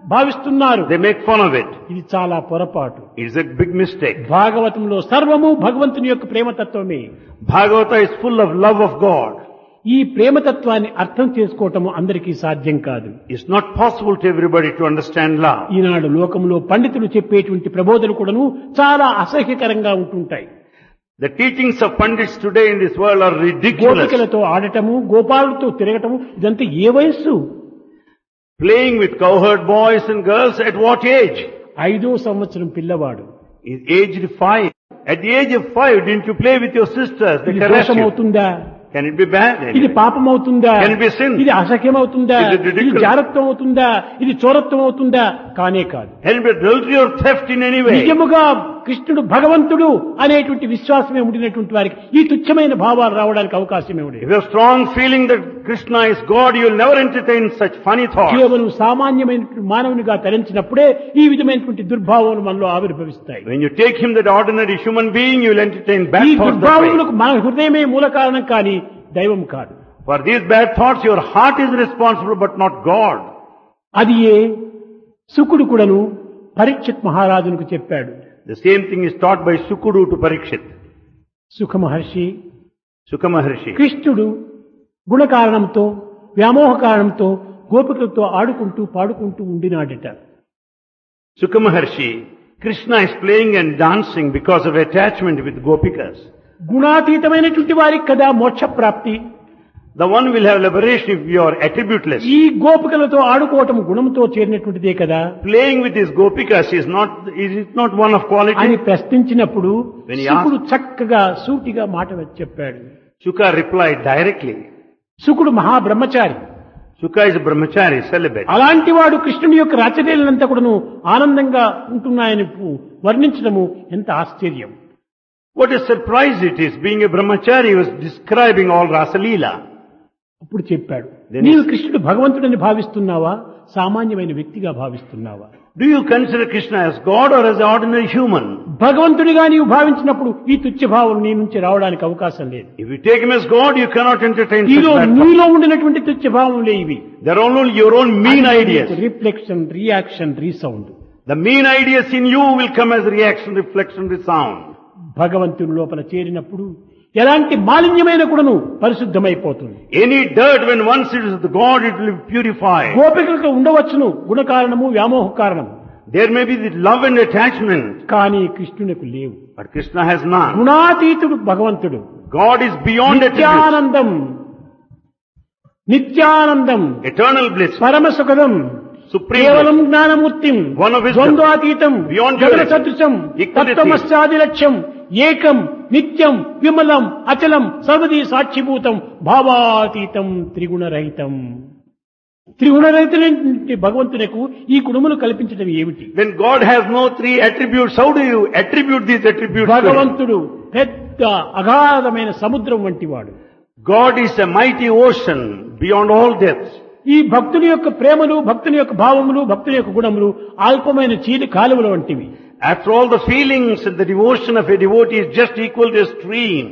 భావిస్తున్నారు They make fun of it. ఇది చాలా పొరపాటు It's a big mistake. భాగవతంలో సర్వము భగవంతుని యొక్క ప్రేమతత్వమే Bhagavata is full of love of God. ఈ ప్రేమతత్వాన్ని అర్థం చేసుకోవటము అందరికీ సాధ్యం కాదు It's not possible to everybody to understand love. ఈనాడు లోకంలో పండితులు చెప్పేటువంటి ప్రబోధనలు కూడాను చాలా అసహ్యకరంగా ఉంటుంటాయి The teachings of Pandits today in this world are ridiculous. గోపికలతో ఆడటము గోపాలతో తిరగటము ఇదంతా ఏ వయస్సు Playing with cowherd boys and girls at what age? ఐదో సంవత్సరం పిల్లవాడు Is aged five. At the age of five, didn't you play with your sisters? They ఇది caress you. దోషమవుతుందా Can it be bad? ఇది పాపం అవుతుందా Can it be sin? ఇది అసఖ్యం అవుతుందా Is it ridiculous? ఇది జారత్వం అవుతుందా ఇది చోరత్వం అవుతుందా కానే కాదు Can it be adultery or theft in any way? నిజముగా కృష్ణుడు భగవంతుడు అనేటువంటి విశ్వాసమే ఉండినటువంటి వారికి ఈ తుచ్చమైన భావాలు రావడానికి అవకాశమే ఉండేది If you have strong feeling that Krishna is God, you will never entertain such funny thoughts. కేవలం సామాన్యమైనటువంటి మానవునిగా తరించినప్పుడే ఈ విధమైనటువంటి దుర్భావములు మనలో ఆవిర్భవిస్తాయి When you take him that ordinary human being, you will entertain bad ఈ thoughts that way. దుర్భావములకు మన హృదయమే మూల కారణం కానీ దైవం కాదు For these bad thoughts, your heart is responsible, but not God. అది ఏ శుకుడు కూడాను పరీక్షిత్ మహారాజునికి చెప్పాడు The same thing is taught by Sukudu to Parikshit. సుఖ మహర్షి Sukha Maharshi. కృష్ణుడు గుణ కారణంతో వ్యామోహ కారణంతో గోపికలతో ఆడుకుంటూ పాడుకుంటూ ఉండినాడట Sukha Maharshi, Krishna is playing and dancing because of attachment with Gopikas. గుణాతీతమైనటువంటి వారికి కదా మోక్ష ప్రాప్తి The one will have liberation if you are attributeless. ఈ గోపికలతో ఆడుకోవటం గుణంతో చేరినటువంటిదే కదా Playing with these Gopikas is not, is it not one of అని quality? ప్రశ్నించినప్పుడు When he శుకుడు చక్కగా సూటిగా మాట చెప్పాడు Sukha replied directly. శుకుడు మహాబ్రహ్మచారి Sukha is a brahmachari, celibate. అలాంటి వాడు కృష్ణుని యొక్క రచనలంతా కూడాను ఆనందంగా ఉంటున్నాయని పు- వర్ణించడము ఎంత ఆశ్చర్యం What a surprise it is, being a brahmachari, he was describing all Rasalila. అప్పుడు చెప్పాడు Then నీవు he- కృష్ణుడు భగవంతుడని భావిస్తున్నావా సామాన్యమైన వ్యక్తిగా భావిస్తున్నావా Do you consider Krishna as God or as an ordinary human? భగవంతుడిగా నీవు భావించినప్పుడు ఈ తుచ్చ భావం నీ నుంచి రావడానికి అవకాశం లేదు If you take him as God, you cannot entertain such నీలో bad thoughts. నీలో ఉండినటువంటి తుచ్చ భావంలే ఇవి They're only your own mean ideas. Reflection reaction resound The mean ideas in you will come as reaction, reflection, resound. భగవంతుని లోపల చేరినప్పుడు ఎలాంటి మాలిన్యమైన కూడాను పరిశుద్ధమైపోతుంది Any dirt, when once it is the God, it will be purified. గోపికలకు ఉండవచ్చును గుణ కారణము వ్యామోహ కారణము There may be the love and attachment, కానీ కృష్ణునికి లేవు but Krishna has none. గుణాతీతుడు భగవంతుడు God is beyond attributes. Nityanandam Nityanandam Eternal bliss, పరమ సుఖదం supreme కేవలం bliss. జ్ఞానమూర్తిం One of wisdom. ద్వంద్వాతీతం Beyond జగత duality. సదృశం Equality. తత్వమస్యాది లక్ష్యం ఏకం నిత్యం విమలం అచలం సర్వదీ సాక్షిభూతం భావాతీతం త్రిగుణరహితం త్రిగుణరహిత భగవంతునకు ఈ గుణములు కల్పించడం ఏమిటి When God has no three attributes, how do you attribute these attributes to Him? భగవంతుడు పెద్ద అగాధమైన సముద్రం వంటివాడు God is a mighty ocean beyond all depths. ఈ భక్తుని యొక్క ప్రేమలు భక్తుని యొక్క భావములు భక్తుని యొక్క గుణములు అల్పమైన చీలి కాలువల వంటివి After all the feelings and the devotion of a devotee is just equal to a stream.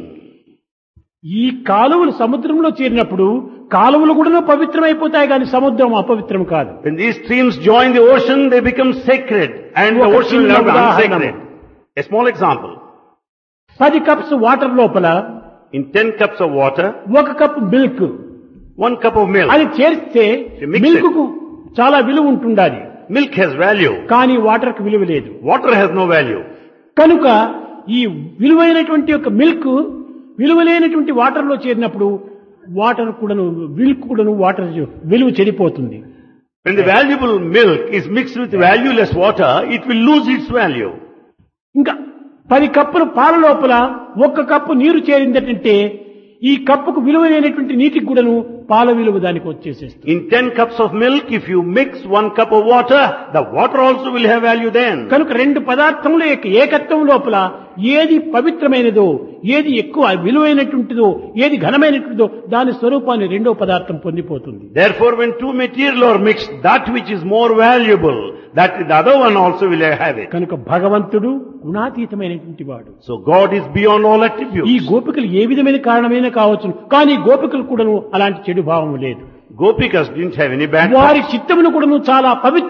ఈ కాలువలు సముద్రంలో చేరినప్పుడు కాలువలు కూడా పవిత్రమైపోతాయి కానీ సముద్రం అపవిత్రం కాదు When these streams join the ocean, they become sacred and the ఒక ocean will చిన్న not be ఉదాహరణ. unsacred. A small example. పది కప్స్ వాటర్ లోపల In 10 cups of water, ఒక cup milk one cup of milk. అది చేరిస్తే You mix milk it. కు చాలా విలువ ఉంటుండాలి Milk has value. కానీ వాటర్ కు విలువ లేదు Water has no value. కనుక ఈ విలువైనటువంటి యొక్క మిల్క్ విలువలేనటువంటి వాటర్ లో చేరినప్పుడు వాటర్ కూడాను మిల్క్ కూడాను వాటర్ విలువ చెడిపోతుంది When the valuable milk is mixed with valueless water, it will lose its value. ఇంకా పది కప్పుల పాల లోపల ఒక్క కప్పు నీరు చేరిందటంటే ఈ కప్పుకు విలువైనటువంటి నీటికి కూడాను పాల విలువ దానికి వచ్చేసేస్తుంది In 10 cups of milk, if you mix one cup of water, the water also will have value then. కనుక రెండు పదార్థముల యొక్క ఏకత్వం లోపల ఏది పవిత్రమైనదో ఏది ఎక్కువ విలువైనటువంటిదో ఏది ఘనమైనటువంటిదో దాని స్వరూపాన్ని రెండో పదార్థం పొందిపోతుంది Therefore, when two material are mixed, that which is more valuable, that the other one also will have it. కనుక భగవంతుడు గుణాతీతమైనటువంటి వాడు So God is beyond all ఈ attributes. గోపికలు ఏ విధమైన కారణమైనా కావచ్చు కానీ గోపికలు కూడాను అలాంటి చెడు భావం లేదు Gopikas didn't have any bad వారి thoughts. చిత్తమును కూడాను చాలా పవిత్రమైనటువంటి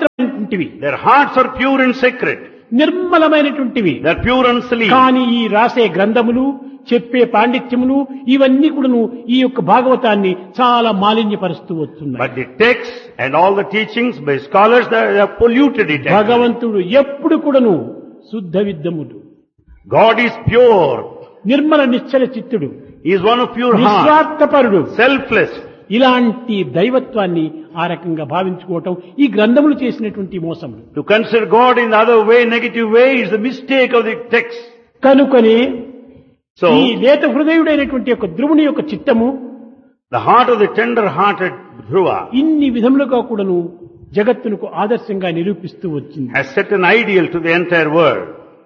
పవిత్రమైనటువంటివి Their hearts are pure and sacred. నిర్మలమైనటువంటివి They're pure and clean. కానీ ఈ రాసే గ్రంథములు చెప్పే పాండిత్యములు ఇవన్నీ కూడాను ఈ యొక్క భాగవతాన్ని చాలా మాలిన్యపరుస్తూ వస్తున్నాయి But the texts and all the teachings by scholars, they they have polluted it. actually. భగవంతుడు ఎప్పుడు కూడాను శుద్ధ విద్దముడు God is pure. Nirmala Nischala చిత్తుడు He is one of pure heart. నిస్వార్థపరుడు Selfless. ఇలాంటి దైవత్వాన్ని ఆ రకంగా భావించుకోవటం ఈ గ్రంథములు చేసినటువంటి మోసములు To consider God in the other way, negative way, is the mistake of the text. కనుకొని So, ఈ లేత హృదయుడైనటువంటి యొక్క ధ్రువుని యొక్క చిత్తము the heart of the tender-hearted Dhruva ఇన్ని విధములుగా కూడాను జగత్తునకు ఆదర్శంగా నిరూపిస్తూ వచ్చింది has set an ideal to the entire world.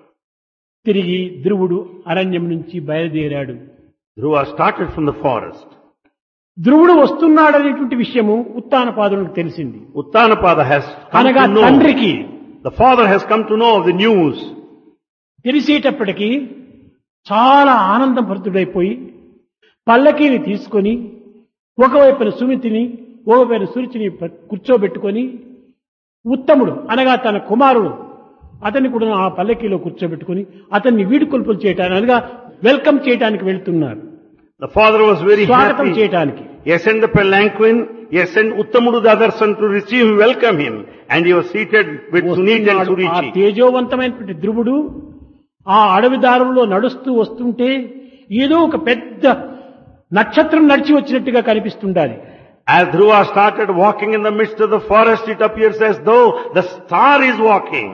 తిరిగి ధ్రువుడు అరణ్యం నుంచి బయలుదేరాడు Dhruva started from the forest. ధ్రువుడు వస్తున్నాడనేటువంటి విషయము ఉత్తానపాదులకు తెలిసింది Uttanapada has come అనగా to know. తండ్రికి The father has come to know of the news. తెలిసేటప్పటికి చాలా ఆనందభరితుడైపోయి పల్లకీని తీసుకొని ఒకవైపున సుమితిని ఒకవైపున సురుచిని ప- కూర్చోబెట్టుకొని ఉత్తముడు అనగా తన కుమారుడు అతన్ని కూడా ఆ పల్లకీలో కూర్చోబెట్టుకొని అతన్ని వీడుకొల్పులు చేయటానికి అనగా వెల్కమ్ చేయటానికి వెళ్తున్నారు The father was very స్వాగతం happy. చేయటానికి He has sent the palanquin. He has sent Uttamudu the other son to receive him, welcome him. And he was seated with Sunit and వస్తున్నాడు. ఆ Surichi. తేజోవంతమైనటువంటి ధ్రువుడు ఆ అడవి దారుల్లో నడుస్తూ వస్తుంటే ఏదో ఒక పెద్ద నక్షత్రం నడిచి వచ్చినట్టుగా కనిపిస్తుండాలి As Dhruva started walking in the midst of the forest, it appears as though the star is walking.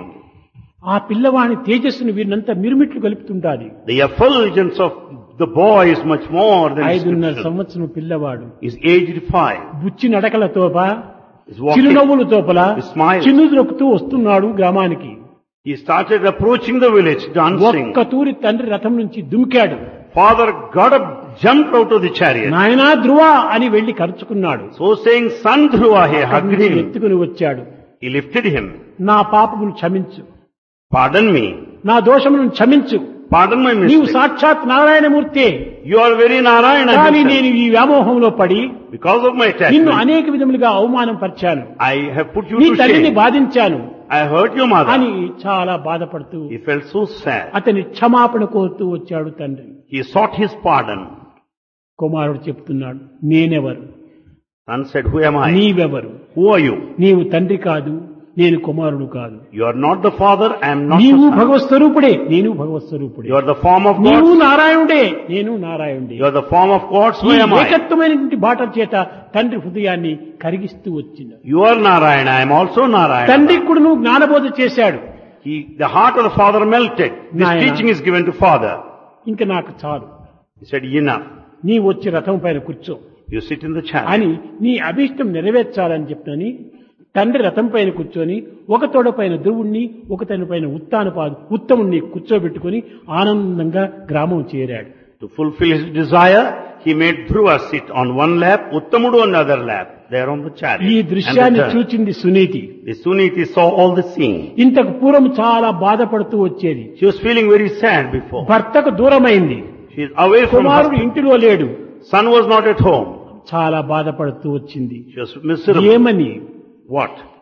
ఆ పిల్లవాని తేజస్సును వీరినంతా మిరుమిట్లు కలుపుతుండాలి The effulgence of the boy is much more than his ఐదున్నర scripture. సంవత్సరం పిల్లవాడు He's aged five. బుచ్చి నడకల తోప He's walking. చిరునవ్వుల తోపల He smiles. Chinnu దొరుకుతూ వస్తున్నాడు గ్రామానికి He started approaching the village, dancing. ఒక్క తూరి తండ్రి రథం నుంచి దుమికాడు Father got up, jumped out of the chariot. నాయనా ధ్రువ అని వెళ్లి కరుచుకున్నాడు So saying, son Dhruva, he hugged అతన్ని him. ఎత్తుకుని వచ్చాడు He lifted him. నా పాపమును క్షమించు Pardon me. నా దోషములను క్షమించు Pardon my నీవు mistake. సాక్షాత్ నారాయణమూర్తే You are very Narayana. కానీ himself. నేను ఈ వ్యామోహంలో పడి Because of my నిన్ను attachment, అనేక విధములుగా అవమానం పరిచాను I have put you నీ to తల్లిని shame. బాధించాను I hurt your mother. అని చాలా బాధపడుతూ He felt so sad. అతని క్షమాపణ కోరుతూ వచ్చాడు తండ్రి He sought his pardon. కుమారుడు చెప్తున్నాడు నేనెవరు Son said, Who am I? నీవెవరు Who are you? నీవు తండ్రి కాదు నేను కుమారుడు కాదు You are not the father, I am not నీవు the son. భగవత్ స్వరూపుడే నేను భగవత్ స్వరూపుడే You are the form of నీవు God. నారాయణుడే నేను నారాయణుడే You are the form of God, so ఈ am I. ఏకత్వమైనటువంటి బాట చేత తండ్రి హృదయాన్ని కరిగిస్తూ వచ్చింది You are Narayana, I am also Narayana. తండ్రికి కూడా నువ్వు జ్ఞానబోధ చేశాడు He, the heart of the father melted. This Nayana. teaching is given to father. ఇంకా నాకు చాలు He said, enough. నీవు వచ్చి రథం పైన కూర్చో You sit in the chariot. అని నీ అభీష్టం నెరవేర్చాలని చెప్పని తండ్రి రథం పైన కూర్చొని ఒక తోడ పైన ధ్రువుణ్ణి ఒక తన పైన ఉత్తానపాదు ఉత్తముణ్ణి కూర్చోబెట్టుకొని ఆనందంగా గ్రామం చేరాడు To fulfill his desire, he made Dhruva sit on one lap, Uttamudu on the other lap. They are on the chariot. ఈ and దృశ్యాన్ని returned. చూచింది Suniti The Suniti saw all the scene. ఇంతకు పూర్వం చాలా బాధపడుతూ వచ్చేది She was feeling very sad before. భర్తకు దూరమైంది She is away from కుమారుడు husband. ఇంటిలో లేడు Son was not at home. చాలా బాధపడుతూ వచ్చింది She was miserable. ఏమని What?